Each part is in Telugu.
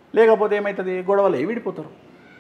లేకపోతే ఏమవుతుంది గొడవలు విడిపోతారు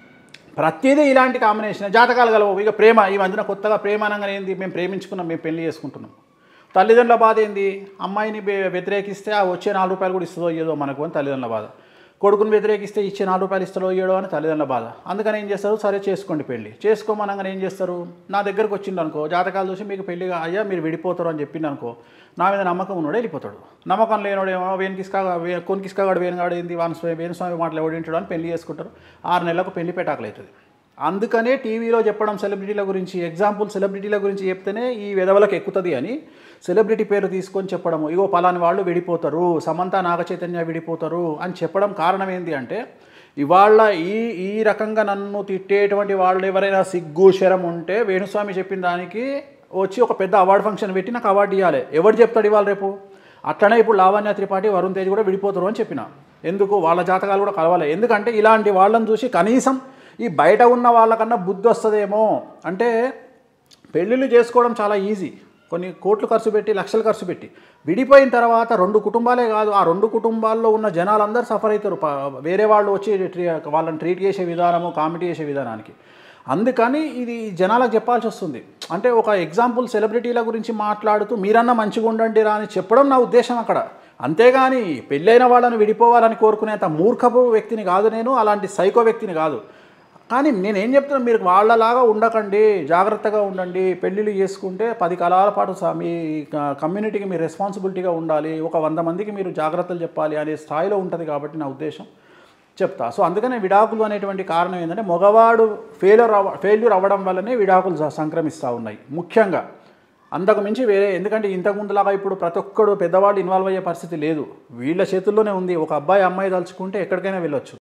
ప్రతిదీ ఇలాంటి కాంబినేషన్ జాతకాలు కలవు ఇక ప్రేమ ఈ మధ్యన కొత్తగా ప్రేమ అనగానే ఏంది మేము ప్రేమించుకున్నాం మేము పెళ్లి చేసుకుంటున్నాం తల్లిదండ్రుల బాధ ఏంది అమ్మాయిని వ్య- వ్యతిరేకిస్తే ఆ వచ్చే నాలుగు రూపాయలు కూడా ఇస్తుందో ఇయ్యదో మనకు అని తల్లిదండ్రుల బాధ కొడుకుని వ్యతిరేకిస్తే ఇచ్చే నాలుగు రూపాయలు ఇస్తారో ఇయ్యడో అని తల్లిదండ్రుల బాధ అందుకని ఏం చేస్తారు సరే చేసుకోండి పెళ్లి చేసుకోమనగానే ఏం చేస్తారు నా దగ్గరకు వచ్చిండు అనుకో జాతకాలు చూసి మీకు పెళ్లిగా అయ్యా మీరు విడిపోతారు అని చెప్పిండు అనుకో నా మీద నమ్మకం ఉన్నాడు వెళ్ళిపోతాడు నమ్మకం లేనోడేమో వేణికిస్కా కొనికిస్కాగాడు వేణుగాడు ఏంది వానస్వామి వేణుస్వామి మాటలు ఎవడింటాడు అని పెళ్లి చేసుకుంటారు ఆరు నెలలకు పెళ్లి పెటాకులు అవుతుంది అందుకనే టీవీలో చెప్పడం సెలబ్రిటీల గురించి ఎగ్జాంపుల్ సెలబ్రిటీల గురించి చెప్తేనే ఈ విధవలకు ఎక్కుతుంది అని సెలబ్రిటీ పేరు తీసుకొని చెప్పడము ఇగో పలాని వాళ్ళు విడిపోతారు సమంత నాగచైతన్య విడిపోతారు అని చెప్పడం కారణం ఏంటి అంటే ఇవాళ ఈ ఈ రకంగా నన్ను తిట్టేటువంటి వాళ్ళు ఎవరైనా సిగ్గు శరం ఉంటే వేణుస్వామి చెప్పిన దానికి వచ్చి ఒక పెద్ద అవార్డు ఫంక్షన్ పెట్టి నాకు అవార్డు ఇవ్వాలి ఎవరు చెప్తాడు ఇవాళ రేపు అట్లనే ఇప్పుడు లావణ్య త్రిపాఠి వరుణ్ తేజ్ కూడా విడిపోతారు అని చెప్పిన ఎందుకు వాళ్ళ జాతకాలు కూడా కలవాలి ఎందుకంటే ఇలాంటి వాళ్ళని చూసి కనీసం ఈ బయట ఉన్న వాళ్ళకన్నా బుద్ధి వస్తుందేమో అంటే పెళ్ళిళ్ళు చేసుకోవడం చాలా ఈజీ కొన్ని కోట్లు ఖర్చు పెట్టి లక్షలు ఖర్చు పెట్టి విడిపోయిన తర్వాత రెండు కుటుంబాలే కాదు ఆ రెండు కుటుంబాల్లో ఉన్న జనాలందరూ సఫర్ అవుతారు ప- వేరే వాళ్ళు వచ్చి ట్రీ- వాళ్ళని ట్రీట్ చేసే విధానము కామెడీ చేసే విధానానికి అందుకని ఇది జనాలకు చెప్పాల్సి వస్తుంది అంటే ఒక ఎగ్జాంపుల్ సెలబ్రిటీల గురించి మాట్లాడుతూ మీరన్నా మంచిగా ఉండండి రా అని చెప్పడం నా ఉద్దేశం అక్కడ అంతేగాని పెళ్ళైన వాళ్ళని విడిపోవాలని కోరుకునేంత మూర్ఖపు వ్యక్తిని కాదు నేను అలాంటి సైకో వ్యక్తిని కాదు కానీ నేనేం చెప్తున్నా మీరు వాళ్ళలాగా ఉండకండి జాగ్రత్తగా ఉండండి పెళ్ళిళ్ళు చేసుకుంటే పది కాలాల పాటు స- మీ క- కమ్యూనిటీకి మీరు రెస్పాన్సిబిలిటీగా ఉండాలి ఒక వంద మందికి మీరు జాగ్రత్తలు చెప్పాలి అనే స్థాయిలో ఉంటుంది కాబట్టి నా ఉద్దేశం చెప్తా సో అందుకనే విడాకులు అనేటువంటి కారణం ఏంటంటే మగవాడు ఫెయిల్యూర్ అవ ఫెయిల్యూర్ అవ్వడం వల్లనే విడాకులు స- సంక్రమిస్తూ ఉన్నాయి ముఖ్యంగా అంతకు మించి వేరే ఎందుకంటే ఇంతకు ముందులాగా ఇప్పుడు ప్రతి ఒక్కడు పెద్దవాళ్ళు ఇన్వాల్వ్ అయ్యే పరిస్థితి లేదు వీళ్ళ చేతుల్లోనే ఉంది ఒక అబ్బాయి అమ్మాయి తలుచుకుంటే ఎక్కడికైనా వెళ్ళొచ్చు